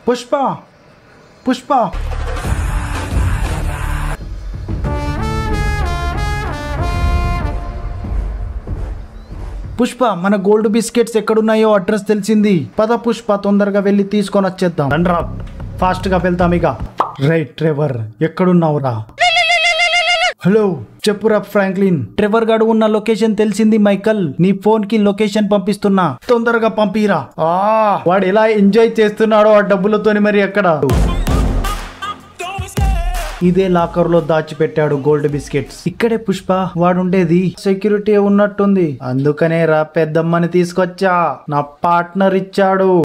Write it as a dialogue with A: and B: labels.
A: పుష్ప పుష్ప పుష్ప మన gold biscuits ఎక్కడున్నాయో address తెలిసింది పద పుష్ప తొందరగా వెళ్ళి తీసుకొని వచ్చేద్దాం రండ్రా ఫాస్ట్ గా వెళ్తాం ఇక రైట్ ట్రెవర్ ఎక్కడున్నావురా హలో చెప్పురా ఫ్రాంక్లిన్ ట్రెవర్ గాడు ఉన్న లొకేషన్ తెలిసింది మైకల్ నీ ఫోన్ కి లొకేషన్ పంపిస్తున్నా తొందరగా పంపిరా ఆ వాడు ఎలా ఎంజాయ్ చేస్తున్నాడో ఆ డబ్బులతోని మరి ఎక్కడ ఇదే లాకర్ లో దాచిపెట్టాడు గోల్డ్ బిస్కెట్స్ ఇక్కడే పుష్ప వాడుండేది సెక్యూరిటీ ఉన్నట్టుంది అందుకనే రా పెద్దమ్మని తీసుకొచ్చా నా పార్ట్నర్ ఇచ్చాడు